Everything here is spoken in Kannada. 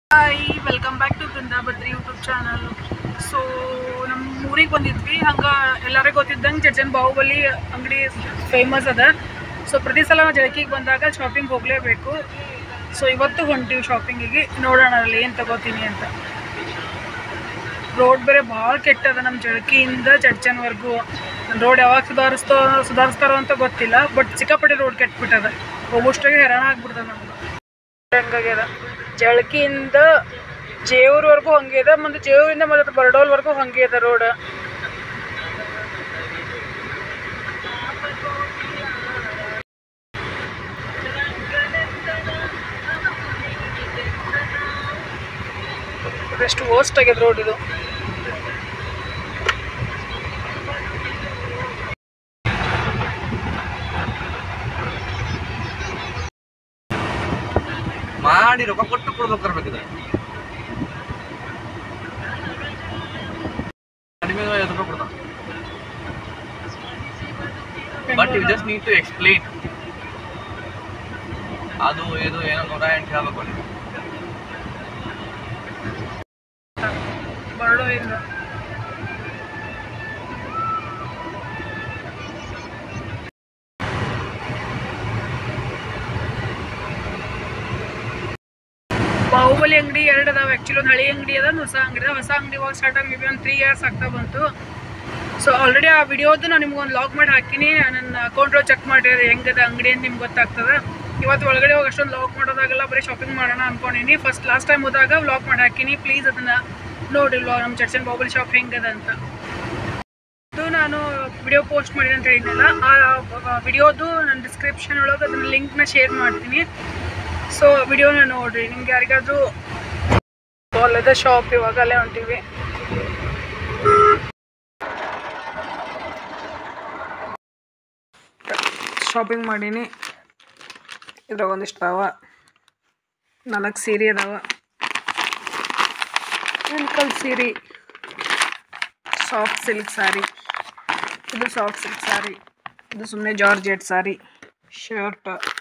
hi welcome back to Brindabadri YouTube channel so ನಮ್ಮ ಊರಿಗೆ ಬಂದಿದ್ವಿ ಹಂಗೆ ಎಲ್ಲರಿಗೂ ಗೊತ್ತಿದ್ದಂಗೆ ಜಡ್ಜನ್ ಬಾಹುಬಲಿ ಅಂಗಡಿ ಫೇಮಸ್ ಅದ ಸೊ ಪ್ರತಿ ಸಲ ನಾವು ಜಳಕಿಗೆ ಬಂದಾಗ ಶಾಪಿಂಗ್ ಹೋಗಲೇಬೇಕು ಸೊ ಇವತ್ತು ಹೊಂಟೀವಿ ಶಾಪಿಂಗಿಗೆ ನೋಡೋಣ ಅಲ್ಲಿ ಏನು ತಗೋತೀನಿ ಅಂತ ರೋಡ್ ಬೇರೆ ಭಾಳ ಕೆಟ್ಟದ ನಮ್ಮ ಜಳಕಿಯಿಂದ ಚಡ್ಚನ್ವರೆಗೂ ರೋಡ್ ಯಾವಾಗ ಸುಧಾರಿಸ್ತೋ ಸುಧಾರಿಸ್ತಾರೋ ಅಂತ ಗೊತ್ತಿಲ್ಲ ಬಟ್ ಸಿಕ್ಕಾಪಟ್ಟೆ ರೋಡ್ ಕೆಟ್ಬಿಟ್ಟದ ಹೋಗೋಷ್ಟಾಗೆ ಹೆರಾಣ ಆಗ್ಬಿಡ್ತದೆ ನಮ್ಗೆ ಹಂಗಾಗ್ಯದ ಜಳಕಿಯಿಂದ ಜೇವ್ರವರೆಗೂ ಹಂಗೆ ಇದೆ ಮತ್ತು ಜೇವರಿಂದ ಮತ್ತು ಬರಡೋಲ್ವರೆಗೂ ಹಂಗೆ ಇದೆ ರೋಡ್ ಎಷ್ಟು ವರ್ಸ್ಟ್ ಆಗ್ಯದ ರೋಡ್ ಇದು ಮಾಡಿ ರೊಕ್ಕ ಕೊಟ್ಟು ಕೊಡ್ಬೇಕು ತರ್ಬೇಕಿದ್ರೆ ಕಡಿಮೆ ಐವತ್ತು ರೂಪಾಯಿ ಕೊಡ್ತಾನೆ but you just need to explain ಅದು ಇದು ಏನೋ ನೂರ ಎಂಟು ಹೇಳ್ಬೇಕು ನೀವು ಬರಡೋ ಇಲ್ಲ ಬಾಹುಬಲಿ ಅಂಗಡಿ ಎರಡು ಅದಾವ ಆ್ಯಕ್ಚುಲಿ ಒಂದು ಹಳಿ ಅಂಗಡಿ ಅದ ಒಂದು ಹೊಸ ಅಂಗಡಿ ಅದ ಹೊಸ ಅಂಗಡಿ ಇವಾಗ ಸ್ಟಾರ್ಟ್ ಆಗಿ ಮೇ ಬಿ ಒಂದು ತ್ರೀ ಇಯರ್ಸ್ ಆಗ್ತಾ ಬಂತು ಸೊ ಆಲ್ರೆಡಿ ಆ ವಿಡಿಯೋದು ನಾನು ನಿಮ್ಗೆ ಒಂದು ಲಾಗ್ ಮಾಡಿ ಹಾಕಿನಿ ನನ್ನ ಅಕೌಂಟ್ ಚೆಕ್ ಮಾಡಿರಿ ಹೆಂಗದ ಅಂಗಡಿ ಅಂತ ನಿಮ್ಗೆ ಗೊತ್ತಾಗ್ತದೆ ಇವತ್ತು ಒಳಗಡೆ ಹೋಗಿ ಅಷ್ಟೊಂದು ಲಾಗ್ ಮಾಡೋದಾಗೆಲ್ಲ ಬರೀ ಶಾಪಿಂಗ್ ಮಾಡೋಣ ಅನ್ಕೊಂಡಿನಿ ಫಸ್ಟ್ ಲಾಸ್ಟ್ ಟೈಮ್ ಹೋದಾಗ ವ್ಲಾಗ್ ಮಾಡಿ ಹಾಕಿನಿ ಪ್ಲೀಸ್ ಅದನ್ನು ನೋಡಿ ವ್ಲಾಗ್ ನಮ್ಮ ಚರ್ಚನ್ ಬಾಹುಬಲಿ ಶಾಪ್ ಹೆಂಗದ ಅಂತ ಇದು ನಾನು ವಿಡಿಯೋ ಪೋಸ್ಟ್ ಮಾಡಿದೆ ಅಂತ ಹೇಳಿದ್ನಲ್ಲ ಆ ವಿಡಿಯೋದು ನನ್ನ ಡಿಸ್ಕ್ರಿಪ್ಷನ್ ಒಳಗೆ ಅದನ್ನ ಲಿಂಕ್ನ ಶೇರ್ ಮಾಡ್ತೀನಿ ಸೊ ವಿಡಿಯೋನ ನೋಡ್ರಿ ನಿಮ್ಗೆ ಯಾರಿಗಾದ್ರೂ ಅಲ್ಲದ ಶಾಪ್ ಇವಾಗ ಅಲ್ಲೇ ಹೊಂಟಿವಿ ಶಾಪಿಂಗ್ ಮಾಡೀನಿ ಇದ್ರಾಗ ಒಂದಿಷ್ಟು ಅದಾವ ನಾಲ್ಕು ಸೀರೆ ಅದಾವ ಇಳ್ಕಲ್ ಸೀರೆ ಸಾಫ್ಟ್ ಸಿಲ್ಕ್ ಸ್ಯಾರಿ ಇದು ಸಾಫ್ಟ್ ಸಿಲ್ಕ್ ಸ್ಯಾರಿ ಇದು ಸುಮ್ಮನೆ ಜಾರ್ಜೆಟ್ ಸ್ಯಾರಿ ಶರ್ಟ್